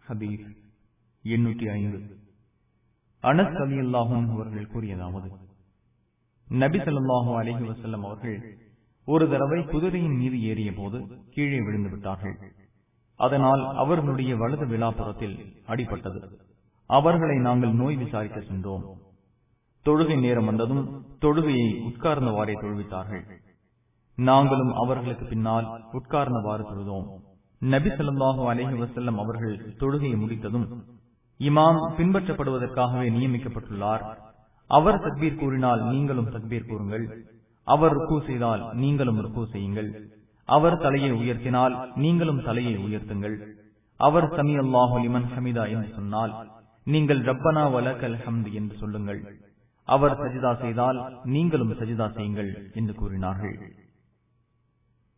ஹதீஸ் எண்ணூற்றி ஐந்து அனஸ் அலி அல்லாஹும் அவர்கள் கூறியதாவது நபி சொல்லாஹு அலஹி வசல்லம் அவர்கள் ஒரு தடவை குதிரையின் மீது ஏறிய போது கீழே விழுந்து விட்டார்கள் அதனால் அவர்களுடைய வலது விழாப்புறத்தில் அடிபட்டது அவர்களை நாங்கள் நோய் விசாரிக்க சென்றோம் தொழுகை நேரம் வந்ததும் தொழுகையை உட்கார்ந்தவாறே தொழுவித்தார்கள் நாங்களும் அவர்களுக்கு பின்னால் உட்கார்ந்தவாறு தொழுதோம் நபி சொல்லாஹு அலஹி வசல்லம் அவர்கள் தொழுகையை முடித்ததும் இமாம் பின்பற்றப்படுவதற்காகவே நியமிக்கப்பட்டுள்ளார் அவர் தக்பீர் கூறினால் நீங்களும் தக்பீர் கூறுங்கள் அவர் ருக்கு செய்தால் நீங்களும் ருக்கு செய்யுங்கள் அவர் தலையை உயர்த்தினால் நீங்களும் தலையை உயர்த்துங்கள் அவர் சமி அல்லாஹு லிமன் ஹமிதா என்று சொன்னால் நீங்கள் ரப்பனா வலக்கல் ஹம்து என்று சொல்லுங்கள் அவர் சஜிதா செய்தால் நீங்களும் சஜிதா செய்யுங்கள் என்று கூறினார்கள்